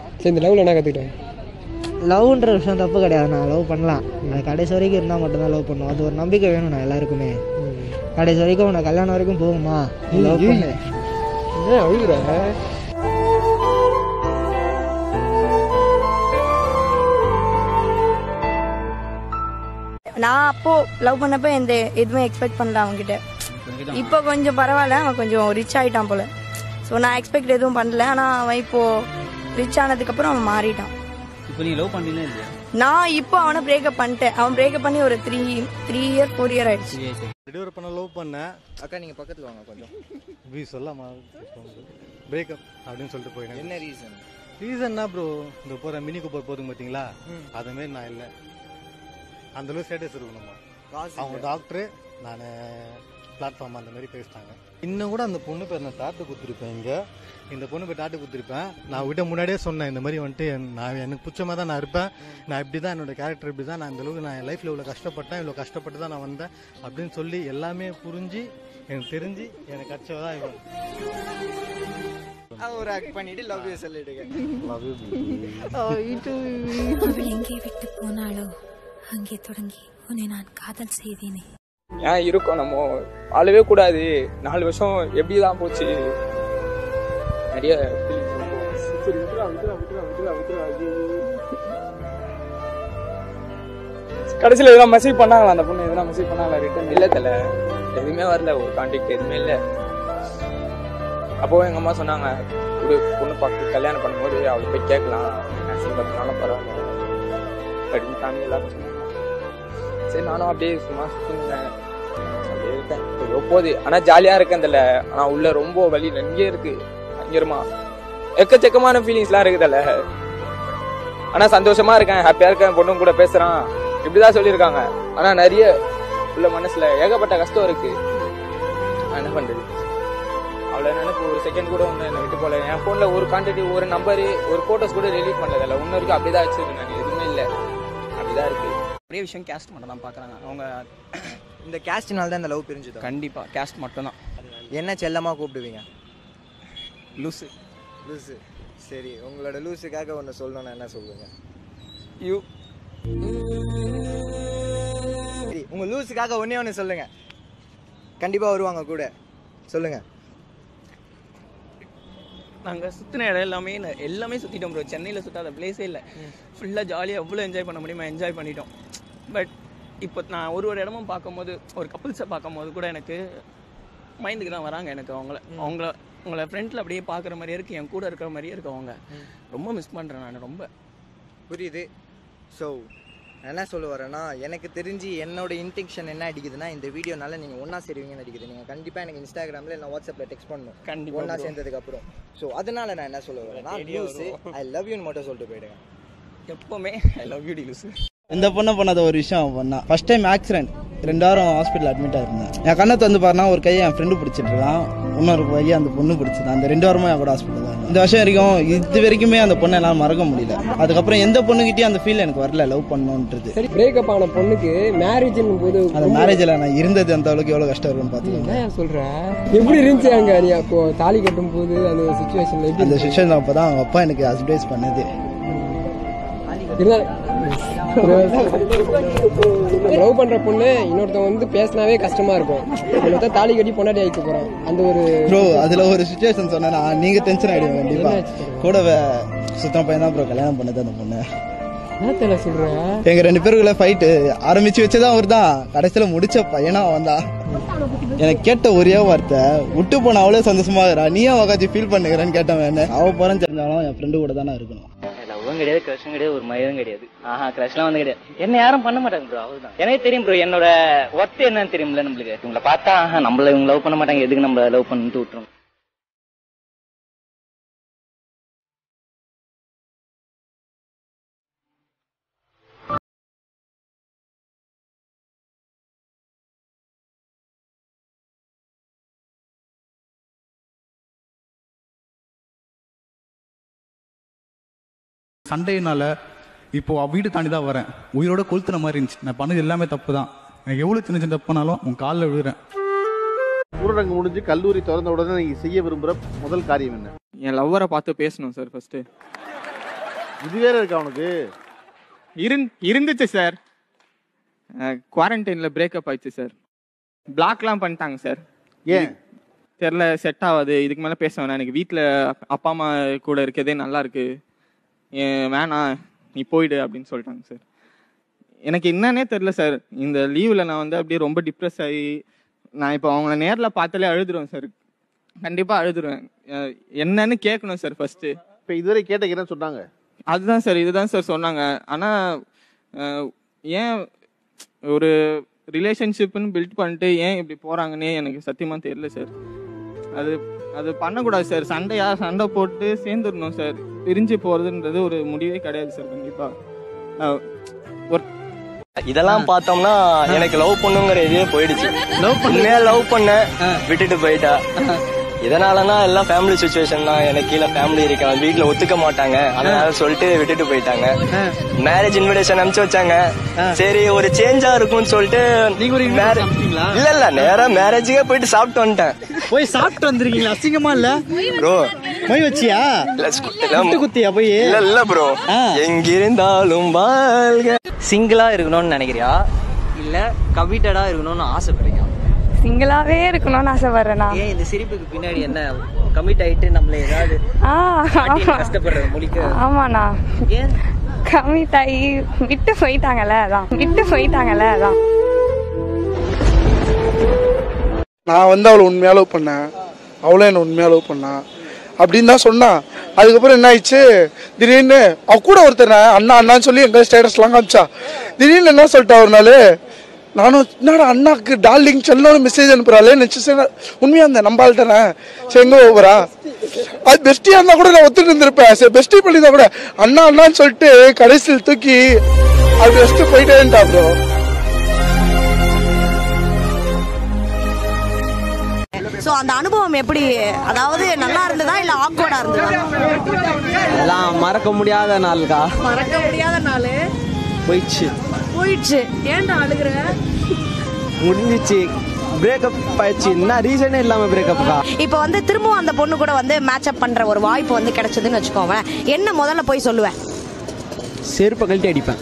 சரி இந்த லவ்வில் என்ன கற்றுக்கிட்டேன் லவ்ன்ற விஷயம் தப்பு கிடையாது நான் லவ் பண்ணலாம் அது கடைசி வரைக்கும் இருந்தால் மட்டும்தான் லவ் பண்ணும் அது ஒரு நம்பிக்கை வேணும் நான் எல்லாருக்குமே கடைசி வரைக்கும் உனக்கு கல்யாணம் வரைக்கும் போகுமா லவ் பண்ணு ஏன் அழுகுற நான் அப்போ லவ் பண்ணப்ப எந்த எதுவுமே எக்ஸ்பெக்ட் பண்ணல அவன்கிட்ட இப்போ கொஞ்சம் பரவாயில்ல அவன் கொஞ்சம் ரிச் ஆயிட்டான் போல ஸோ நான் எக்ஸ்பெக்ட் எதுவும் பண்ணல ஆனால் அவன் இப்போ ரிச் ஆனதுக்கப்புறம் அவன் மாறிட்டான் இப்போ நீ லவ் பண்ணீங்களா இல்லையா நான் இப்போ அவனை பிரேக்கப் பண்ணிட்டேன் அவன் பிரேக்கப் பண்ணி ஒரு three three year four year ஆயிடுச்சு சரி சரி டெலிவரி பண்ண லவ் பண்ணேன் அக்கா நீங்கள் பக்கத்தில் வாங்க கொஞ்சம் வி சொல்லாமா பிரேக்கப் அப்படின்னு சொல்லிட்டு போயிட்டேன் என்ன ரீசன் ரீசன்னா ப்ரோ இந்த போகிற மினி கூப்பர் போதுங்க பார்த்தீங்களா அது மாரி நான் இல்லை அந்த அளவு ஸ்டேட்டஸ் இருக்கணுமா காசு அவங்க டாக்டரு நான் பிளாட்ஃபார்ம் அந்த மாதிரி பேசிட்டாங்க இன்னும் கூட அந்த பொண்ணு பேர் நான் டாட்டு குத்துருப்பேன் இங்கே இந்த பொண்ணு பேர் டாட்டு குத்துருப்பேன் நான் விட்ட முன்னாடியே சொன்னேன் இந்த மாதிரி வந்துட்டு என்- நான் எனக்கு பிடிச்ச தான் நான் இருப்பேன் நான் இப்படி தான் என்னோட கேரக்டர் இப்படி தான் நான் இந்த அளவுக்கு நான் என் லைஃப்பில் இவ்வளோ கஷ்டப்பட்டேன் இவ்வளோ கஷ்டப்பட்டு தான் நான் வந்தேன் அப்படின்னு சொல்லி எல்லாமே புரிஞ்சு எனக்கு தெரிஞ்சு எனக்கு கட்சவ தான் இவன் ஒரு ஆக்ட் பண்ணிட்டு லவ் யூ சொல்லிடுங்க லவ் யூ அவள் எங்கே விட்டு போனாளோ அங்கே தொடங்கி உன்னை நான் காதல் செய்தேனே ஏன் இருக்கோம் நம்ம வாழவே கூடாது நாலு வருஷம் எப்படி தான் போச்சு நிறைய feelings இருக்கும். சரி விட்டுறா விட்டுறா விட்டுறா விட்டுறா விட்டுறா ஐயோ. கடைசியில் எதனா மெசேஜ் பண்ணாங்களா அந்த பொண்ணு எதனா மெசேஜ் பண்ணாங்களா ரிட்டன் இல்ல தல எதுவுமே வரல ஒரு கான்டாக்ட் எதுவுமே இல்ல அப்போ எங்க அம்மா சொன்னாங்க ஒரு பொண்ணு பார்த்து கல்யாணம் பண்ணும்போது அவளை போய் கேட்கலாம் நர்சிங் பார்த்தினாலும் பரவாயில்ல அப்படின்னு ஃபேமிலி எல்லாரும் சொன்னாங்க சரி நானும் அப்படியே சும்மா சுத்தினேன் அப்படியே இருக்கேன் ஏதோ போகுது ஆனா ஜாலியா இருக்கேன் இதுல ஆனா உள்ள ரொம்ப வலி நிறைய இருக்கு பயங்கரமா எக்கச்சக்கமான ஃபீலிங்ஸ்லாம் இருக்குதுல்ல ஆனா சந்தோஷமா இருக்கேன் ஹாப்பியா இருக்கேன் பொண்ணும் கூட பேசுறான் இப்படிதான் சொல்லியிருக்காங்க ஆனா நிறைய உள்ள மனசுல ஏகப்பட்ட கஷ்டம் இருக்கு நான் என்ன பண்றது அவ்வளோ நினைப்பு ஒரு செகண்ட் கூட ஒன்று என்னை விட்டு போல என் ஃபோனில் ஒரு கான்டாக்ட் ஒரு நம்பரு ஒரு ஃபோட்டோஸ் கூட டெலீட் பண்ணதில்ல இன்ன வரைக்கும் அப்படிதான் வச்சிருக்கேன் நான் எதுவுமே இல்லை அப்படிதான் இருக்கு ஒரே விஷயம் கேஸ்ட் மட்டும் தான் பார்க்குறாங்க அவங்க இந்த கேஸ்ட்னால தான் இந்த லவ் பிரிஞ்சுதா கண்டிப்பாக கேஸ்ட் மட்டும் தான் என்ன செல்லமா கூப்பிடுவீங்க லூஸு லூசு சரி உங்களோட லூசுக்காக ஒன்று சொல்லணும்னா என்ன சொல்லுங்க யூ சரி உங்க லூசுக்காக ஒண்ணே ஒன்று சொல்லுங்க கண்டிப்பா வருவாங்க கூட சொல்லுங்க நாங்கள் சுற்றின இடம் எல்லாமே ந- எல்லாமே சுற்றிட்டோம் ப்ரோ சென்னையில் சுற்றாத பிளேஸே இல்லை ஃபுல்லாக ஜாலியாக எவ்வளோ என்ஜாய் பண்ண முடியுமோ என்ஜாய் பண்ணிட்டோம் பட் இப்போ நான் ஒரு ஒரு இடமும் பார்க்கும்போது ஒரு கப்புள்ஸை பார்க்கும்போது கூட எனக்கு மைண்டுக்கு தான் வராங்க எனக்கு அவங்கள அவங்கள உங்களை ஃப்ரெண்டில் அப்படியே பார்க்குற மாதிரியே இருக்குது என் கூட இருக்கிற மாதிரியே இருக்கு அவங்க ரொம்ப மிஸ் பண்ணுறேன் நான் ரொம்ப புரியுது ஸோ என்ன சொல்ல வரேன்னா எனக்கு தெரிஞ்சு என்னோட இன்டென்ஷன் என்ன அடிக்குதுன்னா இந்த வீடியோனால நீங்கள் ஒன்றா சேருவீங்கன்னு அடிக்குது நீங்கள் கண்டிப்பாக எனக்கு இன்ஸ்டாகிராமில் இல்லை வாட்ஸ்அப்பில் டெக்ஸ்ட் பண்ணணும் கண்டிப்பா ஒன்றா bro. சேர்ந்ததுக்கு அப்புறம் ஸோ அதனால நான் என்ன சொல்ல வரேன்னா லூஸு ஐ லவ் யூன்னு மட்டும் சொல்லிட்டு போயிடுங்க எப்போவுமே ஐ லவ் யூ டி லூஸு இந்த பொண்ணை பண்ணாத ஒரு விஷயம் அவன் பண்ணா ஃபர்ஸ்ட் டைம் ஆக்சிடென்ட் ரெண்டு வாரம் ஹாஸ்பிட்டல் அட்மிட் ஆயிருந்தேன் என் கண்ணை வந்து பாருனா ஒரு கையை என் ஃப்ரெண்டு பிடிச்சிட்டு இருக்கான் இன்னொரு கையை அந்த பொண்ணு பிடிச்சிருந்தான் அந்த ரெண்டு வாரமா என் கூட ஹாஸ்பிட்டல் தான் இந்த வருஷம் வரைக்கும் இது வரைக்குமே அந்த பொண்ணை எல்லாம் மறக்க முடியல அதுக்கப்புறம் எந்த பொண்ணுகிட்டயும் அந்த ஃபீல் எனக்கு வரல லவ் பண்ணணுன்றது சரி பிரேக்கப் ஆன பொண்ணுக்கு மேரேஜ்னும் போது அந்த மேரேஜில் நான் இருந்தது அந்த அளவுக்கு எவ்வளோ கஷ்டம் இருக்கும்னு பார்த்துக்கோங்க என்ன சொல்ற எப்படி இருந்துச்சு அங்க நீ அப்போ தாலி கட்டும் போது அந்த சுச்சுவேஷன்ல எப்படி அந்த சுச்சுவேஷன் அப்போ தான் அவங்க அப்பா எனக்கு அட்வைஸ் பண்ணது லவ் பண்ற பொண்ணு இன்னொருத்தவங்க வந்து பேசினாவே கஷ்டமா இருக்கும் இன்னொருத்தன் தாலி கட்டி பொண்டாட்டி ஆயிக்க போறான் அந்த ஒரு ப்ரோ அதில் ஒரு சுச்சுவேஷன் சொன்னேன்னா நீங்க டென்ஷன் ஆகிடுவீங்க கண்டிப்பாக கூட சுத்தம் பையன் தான் ப்ரோ கல்யாணம் பண்ணது அந்த பொண்ணு என்ன தெரியல சொல்ற எங்க ரெண்டு பேருக்குள்ள ஃபைட்டு ஆரம்பிச்சு வச்சதான் அவர் தான் கடைசியில முடிச்ச பையனா வந்தான் எனக்கு கேட்ட ஒரே வார்த்தை விட்டு போன அவளே சந்தோஷமா இருக்கிறா நீ ஏன் உக்காச்சி ஃபீல் பண்ணுகிறேன்னு கேட்டவன் என்ன அவ போறேன்னு தெரிஞ்சாலும் என் ஃப்ரெண்டு கூட தானே இருக்கணும் லவ்வும் கிடையாது க்ரஷும் கிடையாது ஒரு மயிரும் கிடையாது ஆஹா க்ரஷ்லாம் வந்து கிடையாது என்ன யாரும் பண்ண மாட்டாங்க ப்ரோ அவ்வளவுதான் எனக்கு தெரியும் ப்ரோ என்னோட ஒர்த் என்னன்னு தெரியும்ல நம்மளுக்கு இவங்களை பார்த்தா ஆஹா நம்மள இவங்க லவ் பண்ண மாட்டாங்க எதுக்கு நம்ம லவ் பண்ணிட்டு விட்டுரும் சண்டையினால இப்போ அவ வீடு தாண்டி தான் வரேன் உயிரோட கொளுத்துன மாதிரி இருந்துச்சு நான் பண்ணது எல்லாமே தப்பு தான் நான் எவ்வளவு சின்ன சின்ன தப்புனாலும் உன் காலில் விழுறேன் ஊரடங்கு முடிஞ்சு கல்லூரி திறந்த உடனே நீங்க செய்ய விரும்புற முதல் காரியம் என்ன என் லவ்வரை பார்த்து பேசணும் சார் ஃபர்ஸ்ட் இது வேற இருக்கா அவனுக்கு இருந் இருந்துச்சு சார் குவாரண்டைனில் பிரேக்கப் ஆயிடுச்சு சார் பிளாக்லாம் பண்ணிட்டாங்க சார் ஏன் தெரில செட் ஆகாது இதுக்கு மேலே பேச வேணாம் எனக்கு வீட்டில் அப்பா அம்மா கூட இருக்கதே நல்லா இருக்கு ஏன் வேணாம் நீ போயிடு அப்படின்னு சொல்லிட்டாங்க சார் எனக்கு என்னன்னே தெரில சார் இந்த லீவில் நான் வந்து அப்படியே ரொம்ப டிப்ரெஸ் ஆகி நான் இப்போ அவங்கள நேரில் பார்த்தாலே அழுதுருவேன் சார் கண்டிப்பாக அழுதுருவேன் அஹ் என்னன்னு கேட்கணும் சார் ஃபர்ஸ்ட்டு இப்போ இதுவரை கேட்ட என்ன சொன்னாங்க அதுதான் சார் இதுதான் சார் சொன்னாங்க ஆனால் ஏன் ஒரு ரிலேஷன்ஷிப்னு பில்ட் பண்ணிட்டு ஏன் இப்படி போகிறாங்கன்னே எனக்கு சத்தியமாக தெரியல சார் அது அது பண்ணக்கூடாது சார் சண்டையா சண்டை போட்டு சேர்ந்துடணும் சார் பிரிஞ்சு போகிறதுன்றது ஒரு முடிவே கிடையாது சார் கண்டிப்பாக ஒரு இதெல்லாம் பார்த்தோம்னா எனக்கு லவ் பண்ணுங்கிற இதே போயிடுச்சு லவ் உண்மையா லவ் பண்ண விட்டுட்டு போயிட்டா இதனாலனா எல்லாம் ஃபேமிலி சுச்சுவேஷன் தான் எனக்கு கீழே ஃபேமிலி இருக்காங்க வீட்ல ஒத்துக்க மாட்டாங்க அதனால சொல்லிட்டு விட்டுட்டு போயிட்டாங்க மேரேஜ் இன்விடேஷன் அனுப்பிச்சு வச்சாங்க சரி ஒரு சேஞ்சா இருக்கும்னு சொல்லிட்டு marri- இல்ல இல்ல நேரா மேரேஜுக்கே போயிட்டு சாப்பிட்டு வந்துட்டேன் போய் சாப்பிட்டு வந்திருக்கீங்களா அசிங்கமா இல்ல ப்ரோ போய் வச்சியா குத்து குத்தியா போய் இல்ல இல்ல ப்ரோ எங்கிருந்தாலும் வாழ்க சிங்கிளா இருக்கணும்னு நினைக்கிறியா இல்ல கமிட்டடா இருக்கணும்னு ஆசைப்படுறியா சிங்கிளாவே இருக்கணும்னு ஆசைப்படுறேனா ஏன் இந்த சிரிப்புக்கு பின்னாடி என்ன கமிட் ஆயிட்டு நம்மள ஏதாவது ஆ காட்டி கஷ்டப்படுறது முடிக்க ஆமாண்ணா ஏன் கமிட் ஆகி விட்டு போயிட்டாங்கல்ல அதான் விட்டு போயிட்டாங்கல்ல அதான் நான் வந்து அவளை உண்மையாக லவ் பண்ணேன் அவளும் என்னை உண்மையாக லவ் பண்ணா அப்படின்னு தான் சொன்னான் அதுக்கப்புறம் என்ன ஆயிடுச்சு திடீர்னு அவ கூட ஒருத்தர் அண்ணா அண்ணான்னு சொல்லி எங்க ஸ்டேட்டஸ்லாம் காமிச்சா திடீர்னு என்ன சொல்லிட்டா ஒரு நாள் நானும் என்னடா அண்ணாக்கு டார்லிங் செல்லோன்னு மெசேஜ் அனுப்புறாளே நினச்சி சரி உண்மையாக இருந்தேன் நம்ம ஆள்கிட்டனே சரி எங்கே ஓவரா அது பெஸ்டியாக இருந்தால் கூட நான் ஒத்துட்டு இருந்திருப்பேன் சரி பெஸ்டி பண்ணியிருந்தா கூட அண்ணா அண்ணான்னு சொல்லிட்டு கடைசியில் தூக்கி அது பெஸ்ட்டு போயிட்டேன்டா ப்ரோ ஸோ அந்த அனுபவம் எப்படி அதாவது நல்லா இருந்ததா இல்ல ஆக்வர்டா இருந்ததா எல்லாம் மறக்க முடியாத நாளுக்கா மறக்க முடியாத நாள் போயிடுச்சு போயிடுச்சு ஏன்டா அழுகுற முடிஞ்சிச்சு பிரேக்கப் ஆயிடுச்சு என்ன ரீசனே இல்லாம பிரேக்கப்க்கா இப்போ வந்து திரும்பவும் அந்த பொண்ணு கூட வந்து மேட்ச் அப் பண்ற ஒரு வாய்ப்பு வந்து கிடைச்சதுன்னு வச்சுக்கோங்க என்ன முதல்ல போய் சொல்லுவேன் செருப்பை கழட்டி அடிப்பேன்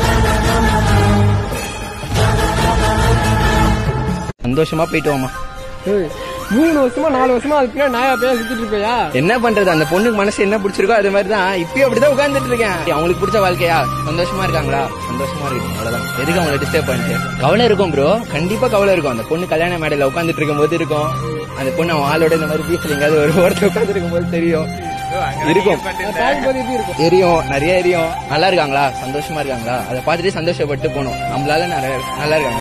சந்தோஷமா போயிட்டு வாமா ஏய், மூணு வருஷமா நாலு வருஷமா அது பின்னாடி நாயா பேச சுத்திட்டு இருப்பையா என்ன பண்றது அந்த பொண்ணுக்கு மனசு என்ன பிடிச்சிருக்கோ அது மாதிரி தான் இப்பயும் அப்படிதான் உட்கார்ந்துட்டு இருக்கேன் அவங்களுக்கு பிடிச்ச வாழ்க்கையா சந்தோஷமா இருக்காங்களா சந்தோஷமா இருக்கு அவ்வளவுதான் எதுக்கு அவங்களை டிஸ்டர்ப் பண்ணிட்டு கவலை இருக்கும் ப்ரோ கண்டிப்பா கவலை இருக்கும் அந்த பொண்ணு கல்யாண மேடையில உட்காந்துட்டு இருக்கும் போது இருக்கும் அந்த பொண்ணு அவன் ஆளோட இந்த மாதிரி பீச்சில் எங்கேயாவது ஒரு ஓரத்தில் உட்காந்து இருக்கும் போது தெரியும் இருக்கும் எரியும் நிறைய எரியும் நல்லா இருக்காங்களா சந்தோஷமா இருக்காங்களா அதை பார்த்துட்டு சந்தோஷப்பட்டு போகணும் நம்மளால நிறைய நல்லா இருக்காங்க